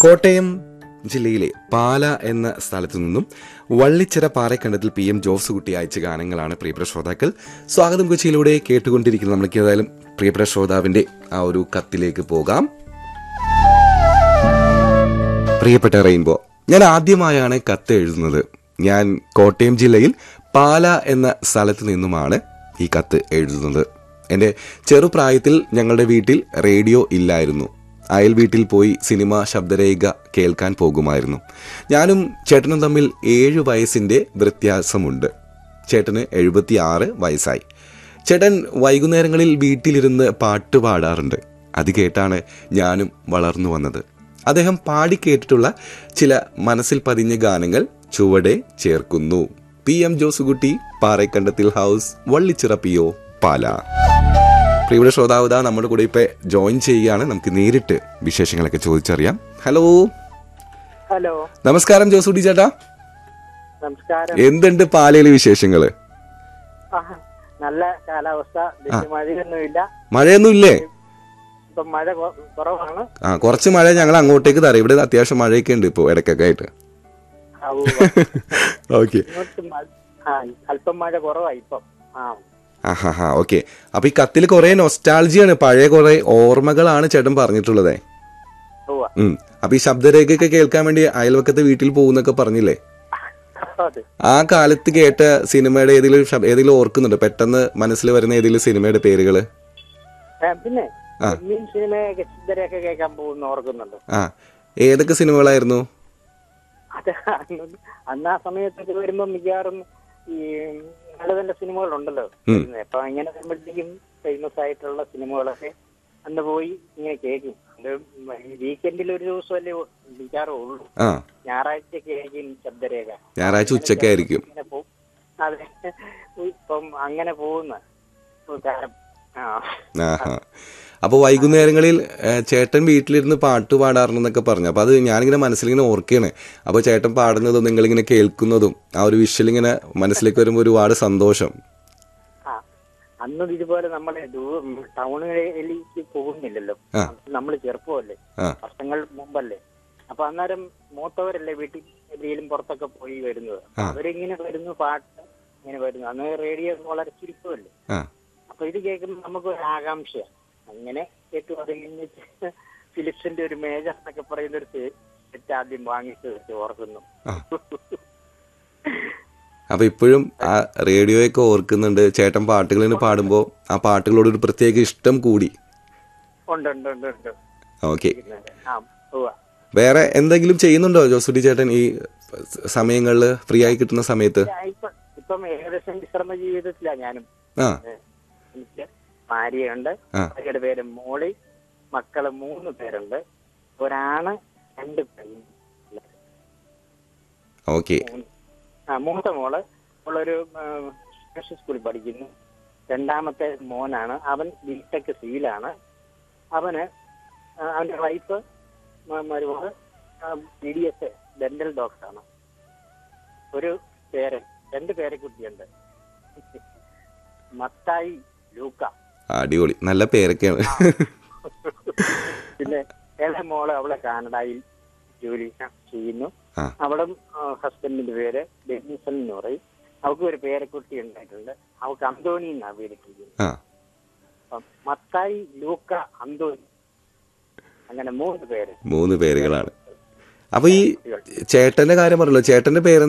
കോട്ടയം ജില്ലയിലെ പാല എന്ന സ്ഥലത്തു നിന്നും വള്ളിച്ചിറ പാറക്കണ്ടത്തിൽ പി എം ജോസ് കുട്ടി അയച്ച ഗാനങ്ങളാണ് പ്രിയപ്പെട്ട ശ്രോതാക്കൾ സ്വാഗതം കൊച്ചിയിലൂടെ കേട്ടുകൊണ്ടിരിക്കുന്നത് നമുക്ക് ഏതായാലും പ്രിയപ്പെട്ട ശ്രോതാവിന്റെ ആ ഒരു കത്തിലേക്ക് പോകാം പ്രിയപ്പെട്ട റെയിൻബോ ഞാൻ ആദ്യമായാണ് കത്ത് എഴുതുന്നത് ഞാൻ കോട്ടയം ജില്ലയിൽ പാല എന്ന സ്ഥലത്ത് നിന്നുമാണ് ഈ കത്ത് എഴുതുന്നത് എൻ്റെ ചെറുപ്രായത്തിൽ ഞങ്ങളുടെ വീട്ടിൽ റേഡിയോ ഇല്ലായിരുന്നു അയൽ വീട്ടിൽ പോയി സിനിമ ശബ്ദരേഖ കേൾക്കാൻ പോകുമായിരുന്നു ഞാനും ചേട്ടനും തമ്മിൽ ഏഴ് വയസ്സിൻ്റെ വ്യത്യാസമുണ്ട് ചേട്ടന് എഴുപത്തിയാറ് വയസ്സായി ചേട്ടൻ വൈകുന്നേരങ്ങളിൽ വീട്ടിലിരുന്ന് പാട്ട് പാടാറുണ്ട് അത് കേട്ടാണ് ഞാനും വളർന്നു വന്നത് അദ്ദേഹം പാടി കേട്ടിട്ടുള്ള ചില മനസ്സിൽ പതിഞ്ഞ ഗാനങ്ങൾ ചുവടെ ചേർക്കുന്നു P M Josekutty Parekkandathil house Vallichira P O Pala പ്രിയയുടെ ശ്രോതാവുത നമ്മുടെ കൂടെ ഇപ്പൊ ജോയിൻ ചെയ്യുകയാണ് നമുക്ക് നേരിട്ട് വിശേഷങ്ങളൊക്കെ ചോദിച്ചറിയാം ഹലോ ഹലോ നമസ്കാരം ജോസുകുട്ടി ചേട്ടാ നമസ്കാരം എന്തുണ്ട് പാലയിലെ വിശേഷങ്ങള് ആ, നല്ല കാലാവസ്ഥ വലിയ മഴയൊന്നുമില്ല മഴയൊന്നും ഇല്ലേ ഇപ്പം മഴ കൊ- കുറവാണ് ആ കുറച്ച് മഴ ഞങ്ങൾ അങ്ങോട്ടേക്ക് തരാം ഇവിടെ അത്യാവശ്യം മഴയൊക്കെ ഉണ്ട് ഇപ്പോൾ ഇടയ്ക്കൊക്കെ ആയിട്ട് ആ, ഉവ്വ്. ഓക്കെ ഇങ്ങോട്ട് മഴ ആ അല്പം മഴ കുറവായി ഇപ്പം ആ ആഹാ ഹാ ഓക്കെ അപ്പൊ ഈ കത്തിൽ കുറെ നൊസ്റ്റാൾജിയാണ് പഴയ കുറെ ഓർമ്മകളാണ് ചേട്ടൻ പറഞ്ഞിട്ടുള്ളത് ഉവ്വ. ഉം അപ്പൊ ഈ ശബ്ദരേഖയൊക്കെ കേൾക്കാൻ വേണ്ടി അയൽവക്കത്തെ വീട്ടിൽ പോകുന്നൊക്കെ പറഞ്ഞില്ലേ അതെ ആ കാലത്ത് കേട്ട സിനിമയുടെ ഏതെങ്കിലും ശബ്- ഏതെങ്കിലും ഓർക്കുന്നുണ്ടോ പെട്ടെന്ന് മനസ്സിൽ വരുന്ന ഏതെങ്കിലും സിനിമയുടെ പേരുകള് ഏ, പിന്നെ ആ. ഇന്ത്യൻ സിനിമയൊക്കെ ചിന്തരയൊക്കെ കേൾക്കാൻ പോകുന്ന ഓർക്കുന്നുണ്ട് ആ ഏതൊക്കെ സിനിമകളായിരുന്നു അത് അന്ന് അന്ന് ആ സമയത്തൊക്കെ വരുമ്പോ മിക്കവാറും ഈ നല്ല നല്ല സിനിമകളുണ്ടല്ലോ ഉം. അപ്പൊ ഇങ്ങനെ വരുമ്പോഴത്തേക്കും ഫേമസ് ആയിട്ടുള്ള സിനിമകളൊക്കെ അന്ന് പോയി ഇങ്ങനെ കേൾക്കും അത് വീക്കെൻഡിൽ ഒരു ദിവസമല്ലേ മിക്കവാറും ഉള്ളൂ ആ ഞായറാഴ്ചയൊക്കെ ആയിരിക്കും ശബ്ദരേഖ ഞായറാഴ്ച ഉച്ചക്കായിരിക്കും ഇങ്ങനെ പോകും അതെ ഇപ്പം അങ്ങനെ പോകുന്ന ഒരു കാലം ആ ആഹാ അപ്പൊ വൈകുന്നേരങ്ങളിൽ ഏ, ചേട്ടൻ വീട്ടിലിരുന്ന് പാട്ട് പാടാറുണ്ടെന്നൊക്കെ പറഞ്ഞു അപ്പൊ അത് ഞാനിങ്ങനെ മനസ്സിലിങ്ങനെ ഓർക്കുകയാണ് അപ്പൊ ചേട്ടൻ പാടുന്നതും നിങ്ങളിങ്ങനെ കേൾക്കുന്നതും ആ ഒരു വിഷ്വൽ ഇങ്ങനെ മനസ്സിലേക്ക് വരുമ്പോൾ ഒരുപാട് സന്തോഷം ആ അന്നും ഇതുപോലെ നമ്മളെ ടൗണിലേക്ക് പോകുന്നില്ലല്ലോ ആ. നമ്മൾ ചെറുപ്പമല്ലേ ആ വർഷങ്ങൾ മുമ്പല്ലേ അപ്പൊ അന്നേരം മൂത്തവരല്ലേ വീട്ടിൽ എവിടെയെങ്കിലും പുറത്തൊക്കെ പോയി വരുന്നത് ആ. അവരിങ്ങനെ വരുന്നു പാട്ട് ഇങ്ങനെ വരുന്നു അന്ന് റേഡിയോ വളരെ ചുരുക്കമല്ലേ ആ അപ്പൊ ഇത് കേൾക്കുമ്പോൾ നമുക്ക് ഒരു ആകാംക്ഷ അങ്ങനെ കേട്ടു അത് കഴിഞ്ഞിട്ട് ഫിലിപ്സിന്റെ ഒരു മേജർ എന്നൊക്കെ പറയുന്ന ഒരു സെറ്റ് ആദ്യം വാങ്ങിച്ചു വെച്ച് ഓർക്കുന്നു ആ. അപ്പൊ ഇപ്പോഴും ആ റേഡിയോയൊക്കെ ഓർക്കുന്നുണ്ട് ചേട്ടൻ പാട്ടുകളിന് പാടുമ്പോ ആ പാട്ടുകളോട് ഒരു പ്രത്യേക ഇഷ്ടം കൂടി ഉണ്ട് ഉണ്ട് ഉണ്ട് ഉണ്ട് ഓക്കെ ആ ഉവ്വ. വേറെ എന്തെങ്കിലും ചെയ്യുന്നുണ്ടോ ജോസുടി ചേട്ടൻ ഈ സമയങ്ങളിൽ ഫ്രീ ആയി കിട്ടുന്ന സമയത്ത് ആ, ഇപ്പൊ ഇപ്പം ഏകദേശം വിശ്രമ ജീവിതത്തിലാ ഞാനും ആ ഏ, എനിക്ക് ഭാര്യയുണ്ട് ആ. ഭാര്യയുടെ പേര് മോളി മക്കള് മൂന്ന് പേരുണ്ട് ഒരാണ് രണ്ട് പെണ്ണ് ഓക്കെ മൂന്ന്- ആ മൂത്ത മോള് അവളൊരു ആ, സ്പെഷ്യൽ സ്കൂളിൽ പഠിക്കുന്നു രണ്ടാമത്തെ മോനാണ് അവൻ ബിടെക് സിയിലാണ് അവന് ആ, അവന്റെ വൈഫ് മരുമോള് ബി ഡി എസ് ഡെന്റൽ ഡോക്ടറാണ് ഒരു പേരൻ രണ്ട് പേരക്കുട്ടിയുണ്ട് മത്തായി ലൂക്ക അടിപൊളി നല്ല പേരൊക്കെയാണ് പിന്നെ ഇളയ മോള് അവളെ കാനഡയിൽ ജോലി ചെയ്യുന്നു ആ. അവളും ഹസ്ബൻഡിന്റെ പേര് ഡെന്നിസൺ എന്ന് പറയും അവൾക്ക് ഒരു പേരക്കുട്ടി ഉണ്ടായിട്ടുണ്ട് അവൾക്ക് അന്തോണി എന്നാ പേരിട്ടിരിക്കുന്നത് ആ അപ്പം മത്തായി ലൂക്ക അന്തോണി അങ്ങനെ മൂന്ന് പേര് മൂന്ന് പേരുകളാണ് അപ്പൊ ഈ ചേട്ടന്റെ കാര്യം പറഞ്ഞല്ലോ ചേട്ടന്റെ പേര്